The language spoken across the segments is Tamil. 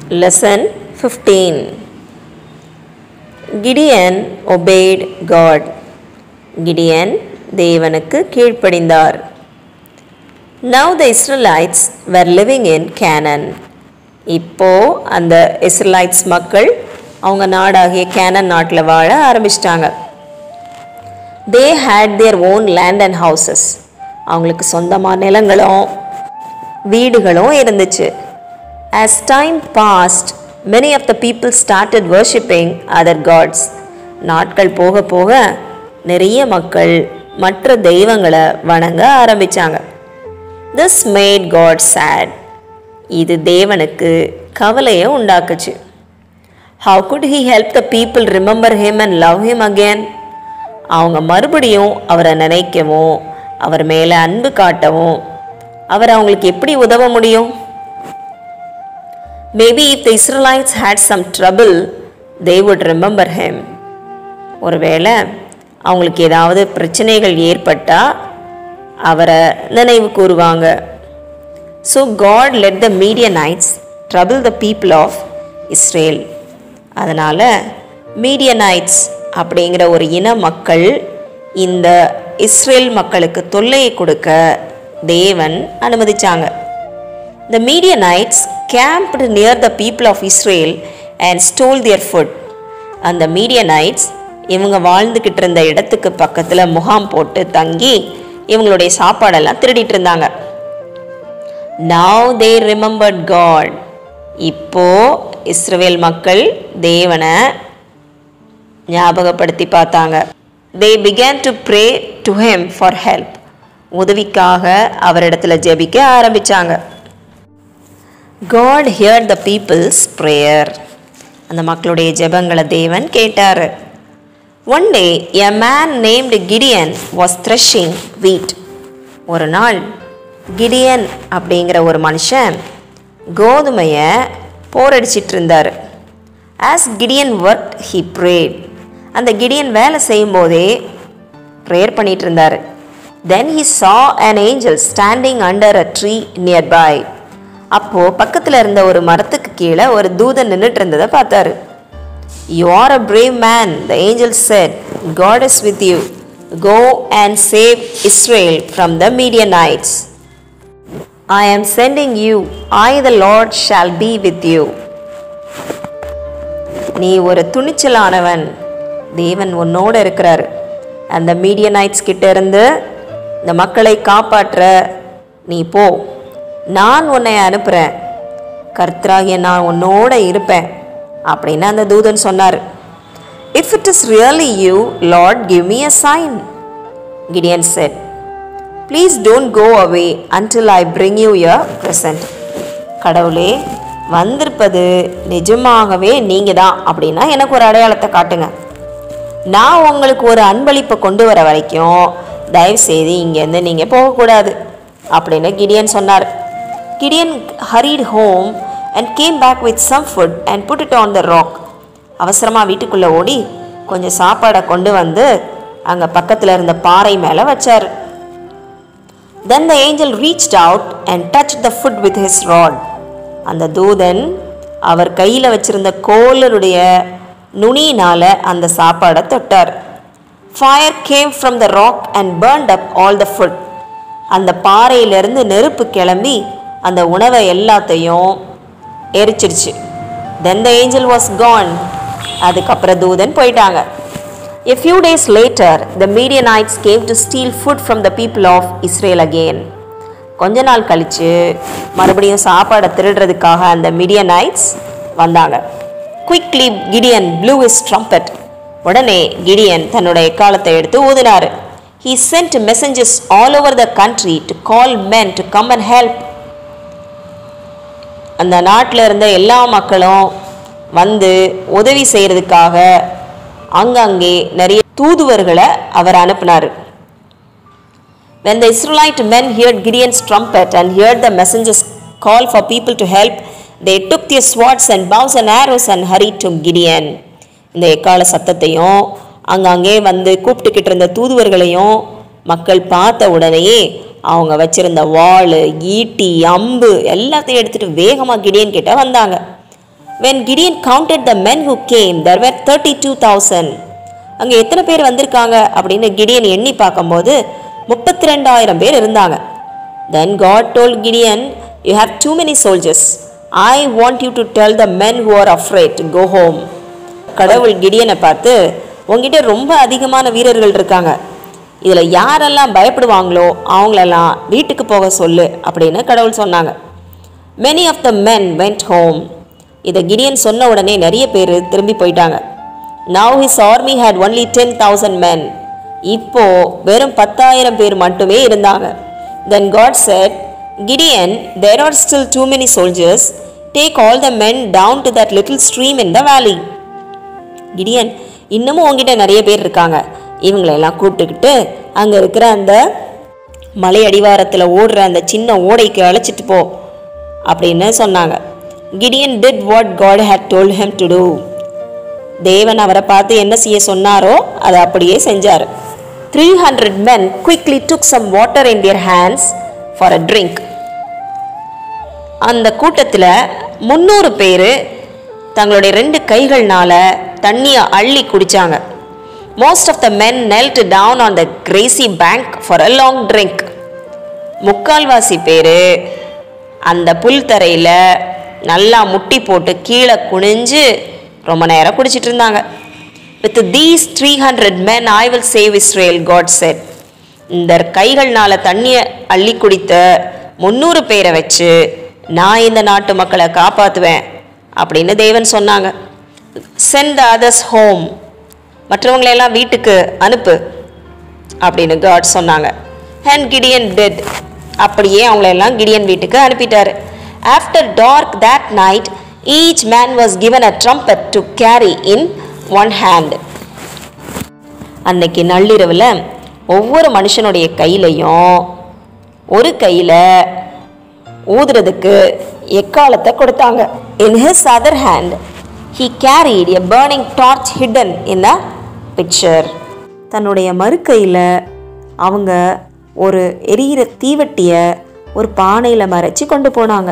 Lesson 15 Gideon obeyed God. Gideon தேவனுக்கு கீழ்ப்படிந்தார் Now the Israelites were living in Canaan. இப்போ அந்த இஸ்ரலைட்ஸ் மக்கள் அவங்க நாடாகிய கேனன் நாட்டில் வாழ ஆரம்பிச்சிட்டாங்க they had their own land and houses அவங்களுக்கு சொந்தமாக நிலங்களும் வீடுகளும் இருந்துச்சு as time passed many of the people started worshipping other gods நாட்கள் போக போக நிறைய மக்கள் மற்ற தெய்வங்களை வணங்க ஆரம்பிச்சாங்க this made god sad இது தேவனுக்கு கவலையை உண்டாக்குச்சு how could he help the people remember him and love him again அவங்க மறுபடியும் அவரை நினைக்கவும் அவர் மேலே அன்பு காட்டவும் அவர் அவங்களுக்கு எப்படி உதவ முடியும் maybe if the Israelites had some trouble they would remember him ஒருவேளை அவங்களுக்கு ஏதாவது பிரச்சனைகள் ஏற்பட்டால் அவரை நினைவு கூறுவாங்க so God let the Midianites trouble the people of Israel அதனால் மீடியனைட்ஸ் அப்படிங்கிற ஒரு இன மக்கள் இந்த இஸ்ரேல் மக்களுக்கு தொல்லையை கொடுக்க தேவன் அனுமதிச்சாங்க The Midianites camped near the people of Israel and stole their food. அந்த மீடியனைட்ஸ் இவங்க வாழ்ந்துக்கிட்டு இருந்த இடத்துக்கு பக்கத்தில் முகாம் போட்டு தங்கி இவங்களுடைய சாப்பாடெல்லாம் திருடிட்டு இருந்தாங்க நவ் தே ரிமெம்பர்ட் காட் இப்போ இஸ்ரவேல் மக்கள் தேவனை ஞாபகப்படுத்தி பார்த்தாங்க they began to pray to him for help உதவிக்காக அவரிடத்துல ஜெபிக்க ஆரம்பிச்சாங்க God hear the people's prayer அந்த மக்களுடைய ஜெபங்களை தேவன் கேட்டார் one day a man named Gideon was threshing wheat ஒரு நாள் கிடியன் அப்படிங்கிற ஒரு மனுஷன் கோதுமையை போரடிச்சிட்டு இருந்தார் as Gideon work he prayed அந்த கிடியன் வேலை செய்யும்போதே ப்ரேயர் பண்ணிட்டு இருந்தார் then he saw an angel standing under a tree nearby அப்போது பக்கத்தில் இருந்த ஒரு மரத்துக்கு கீழே ஒரு தூதன் நின்றுட்டு இருந்ததை பார்த்தாரு you are a brave man the angel said God is with you go and save Israel from the Midianites I am sending you I the Lord shall be with you நீ ஒரு துணிச்சலானவன் தேவன் உன்னோடு இருக்கிறார் அந்த மீடியனைட்ஸ் கிட்ட இருந்து இந்த மக்களை காப்பாற்ற நீ போ நான் உன்னை அனுப்புகிறேன் கர்த்தராகிய நான் உன்னோட இருப்பேன் அப்படின்னு அந்த தூதன் சொன்னார் if it is really you Lord give me a sign Gideon said please don't go away until I bring you your present கடவுளே வந்திருப்பது நிஜமாகவே நீங்கள் தான் அப்படின்னா எனக்கு ஒரு அடையாளத்தை காட்டுங்க நான் உங்களுக்கு ஒரு அன்பளிப்பை கொண்டு வர வரைக்கும் தயவு செய்து இங்கேருந்து நீங்கள் போகக்கூடாது அப்படின்னு கிடியன் சொன்னார் Gideon hurried home and came back with some food and put it on the rock அவசரமாக வீட்டுக்குள்ளே ஓடி கொஞ்சம் சாப்பாடை கொண்டு வந்து அங்கே பக்கத்தில் இருந்த பாறை மேலே வச்சார் then the angel reached out and touch the food with his rod அந்த தூதன் அவர் கையில் வச்சிருந்த கோலருடைய நுனியினால் அந்த சாப்பாடை தொட்டார் fire came from the rock and burned up all the food அந்த பாறையிலிருந்து நெருப்பு கிளம்பி அந்த உணவை எல்லாத்தையும் எரிச்சிடுச்சு then the angel was gone அதுக்கப்புறம் தூதன் போயிட்டாங்க a few days later the Midianites came to steal food from the people of Israel again கொஞ்ச நாள் கழித்து மறுபடியும் சாப்பாடை திருடுறதுக்காக அந்த மீடியனைட்ஸ் வந்தாங்க quickly Gideon blew his trumpet உடனே கிடியன் தன்னுடைய எக்காலத்தை எடுத்து ஊதினார் he sent messengers all over the country to call men to come and help அந்த நாட்டில் இருந்த எல்லா மக்களும் வந்து உதவி செய்கிறதுக்காக அங்கங்கே நிறைய தூதுவர்களை அவர் அனுப்பினார் When the Israelite men heard Gideon's trumpet and heard the messengers call for people to help, they took their swords and bows and arrows and hurried to Gideon. இந்த எக்கால சத்தத்தையும் அங்கங்கே வந்து கூப்பிட்டுக்கிட்டு இருந்த தூதுவர்களையும் மக்கள் பார்த்த உடனேயே அவங்க வச்சிருந்த வாள் ஈட்டி அம்பு எல்லாத்தையும் எடுத்துட்டு வேகமாக கிடியன் கிட்ட வந்தாங்க when Gideon counted the men who came, there were 32,000. அங்கே எத்தனை பேர் வந்திருக்காங்க அப்படின்னு கிடியன் எண்ணி பார்க்கும்போது முப்பத்தி ரெண்டாயிரம் பேர் இருந்தாங்க then God told Gideon you have too many soldiers I want you to tell the men who are afraid to go home கடவுள் கிடியனை பார்த்து உங்ககிட்ட ரொம்ப அதிகமான வீரர்கள் இருக்காங்க இதில் யாரெல்லாம் பயப்படுவாங்களோ அவங்களெல்லாம் வீட்டுக்கு போக சொல்லு அப்படின்னு கடவுள் சொன்னாங்க many of the men went home இதை கிடியன் சொன்ன உடனே நிறைய பேர் திரும்பி போயிட்டாங்க now his army had only ten thousand men இப்போ வெறும் பத்தாயிரம் பேர் மட்டுமே இருந்தாங்க then God said Gideon there are still too many soldiers take all the men down to that little stream in the valley Gideon இன்னமும் உங்ககிட்ட நிறைய பேர் இருக்காங்க இவங்களெல்லாம் கூப்பிட்டுக்கிட்டு அங்கே இருக்கிற அந்த மலை அடிவாரத்தில் ஓடுற அந்த சின்ன ஓடைக்கு அழைச்சிட்டு போ அப்படின்னு சொன்னாங்க Gideon did what God had told him to do தேவன் அவரை பார்த்து என்ன செய்ய சொன்னாரோ அதை அப்படியே செஞ்சார் three hundred men quickly took some water in their hands for a drink அந்த கூட்டத்தில் முந்நூறு பேர் தங்களுடைய ரெண்டு கைகள்னால தண்ணியை அள்ளி குடித்தாங்க most of the men knelt down on the grassy bank for a long drink முக்கால்வாசி பேர் அந்த புல் தரையில் நல்லா முட்டி போட்டு கீழே குனிஞ்சு ரொம்ப நேரம் குடிச்சிட்டு இருந்தாங்க with these three hundred men I will save Israel God said இந்த கைகள்னால தண்ணியை அள்ளி குடித்த முந்நூறு பேரை வச்சு நான் இந்த நாட்டு மக்களை காப்பாற்றுவேன் அப்படின்னு தேவன் சொன்னாங்க சென்ட் த அதர்ஸ் ஹோம் மற்றவங்களையெல்லாம் வீட்டுக்கு அனுப்பு அப்படின்னு காட் சொன்னாங்க அண்ட் கிடியன் டெட் அப்படியே அவங்களெல்லாம் கிடியன் வீட்டுக்கு அனுப்பிட்டாரு after dark that night each man was given a trumpet to carry in one hand அன்னைக்கு நள்ளிரவில் ஒவ்வொரு மனுஷனுடைய கையிலையும் ஒரு கையில் ஊதுறதுக்கு எக்காலத்தை கொடுத்தாங்க in his other hand he carried a burning torch hidden in a pitcher தன்னுடைய மறுக்கையில் அவங்க ஒரு எரியிற தீவட்டியை ஒரு பானையில் மறைச்சி கொண்டு போனாங்க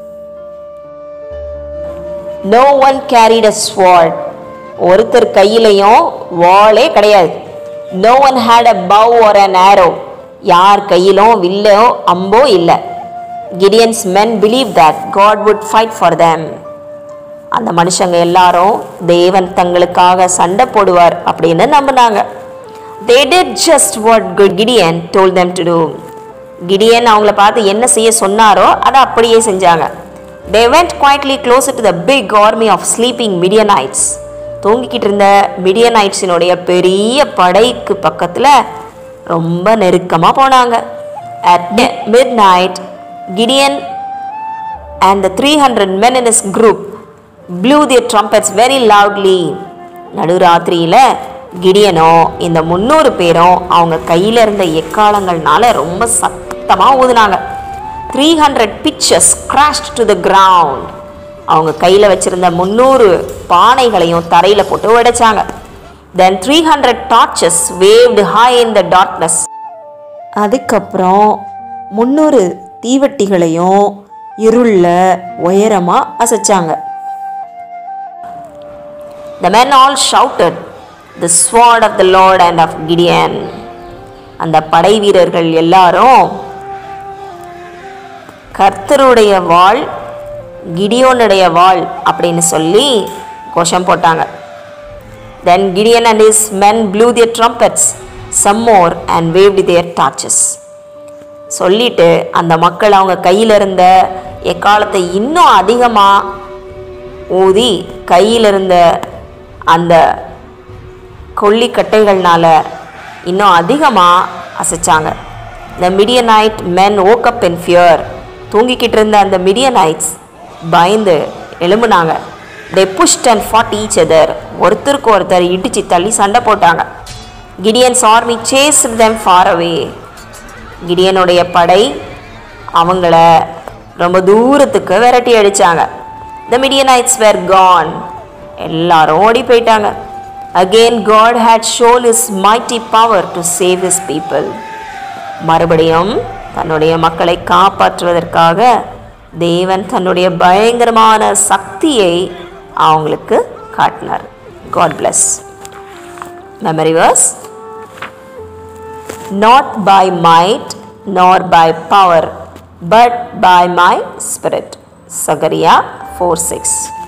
no one carried a sword ஒருத்தர் கையிலையும் வாளே கிடையாது no one had a bow or an arrow யார் கையிலும் வில்லோ அம்போ இல்லை Gideon's men believe that God would fight for them அந்த மனுஷங்க எல்லாரும் தேவன் தங்களுக்காக சண்டை போடுவார் அப்படின்னு நம்பினாங்க they did just what good Gideon told them to do Gideon அவங்கள பார்த்து என்ன செய்ய சொன்னாரோ அதை அப்படியே செஞ்சாங்க they went quietly close to the big army of sleeping Midianites தூங்கிக்கிட்டு இருந்த மிடியனைட்ஸினுடைய பெரிய படைக்கு பக்கத்தில் ரொம்ப நெருக்கமாக போனாங்க at midnight Gideon and the 300 men in his group blew their trumpets very loudly நடுராத்திரியில் கிடியனோ இந்த முந்நூறு பேரும் அவங்க கையில் இருந்த எக்காலங்கள்னால ரொம்ப சத்தமாக ஊதுனாங்க three hundred pitchers crashed to the ground அவங்க கையில் வச்சிருந்த முந்நூறு பானைகளையும் தரையில் போட்டு உடைச்சாங்க then three hundred torches waved high in the darkness அதுக்கப்புறம் முந்நூறு தீவட்டிகளையும் இருள உயரமா அசைச்சாங்க The men all shouted, The sword of the Lord and of Gideon. அந்த படை வீரர்கள் எல்லாரும் கர்த்தருடைய வாள் கிடியோனுடைய வாள் அப்படின்னு சொல்லி கோஷம் போட்டாங்க then Gideon and his men blew their trumpets some more and waved their torches சொல்லிட்டு அந்த மக்கள் அவங்க கையில் இருந்த எக்காலத்தை இன்னும் அதிகமாக ஊதி கையில் இருந்த அந்த கொல்லிக்கட்டைகள்னால இன்னும் அதிகமாக அசைச்சாங்க இந்த மிடியனைட் மென் ஓக்கப் இன் ஃபியர் தூங்கிக்கிட்டு இருந்த அந்த மிடியனைட்ஸ் பயந்து எழும்புனாங்க they pushed and fought each other ஒருத்தருக்கு ஒருத்தர் இடிச்சு தள்ளி சண்டை போட்டாங்க Gideon's army chase them far away கிடியனுடைய படை அவங்கள ரொம்ப தூரத்துக்கு விரட்டி அடிச்சாங்க த மிடியனைட்ஸ் வேர் கான் எல்லாரும் ஓடி போயிட்டாங்க again God had showed his mighty power to save his people மறுபடியும் தன்னுடைய மக்களை காப்பாற்றுவதற்காக தேவன் தன்னுடைய பயங்கரமான சக்தியை அவங்களுக்கு காட்டினார் God bless memory verse not by might nor by power but by my spirit சகரியா 4 6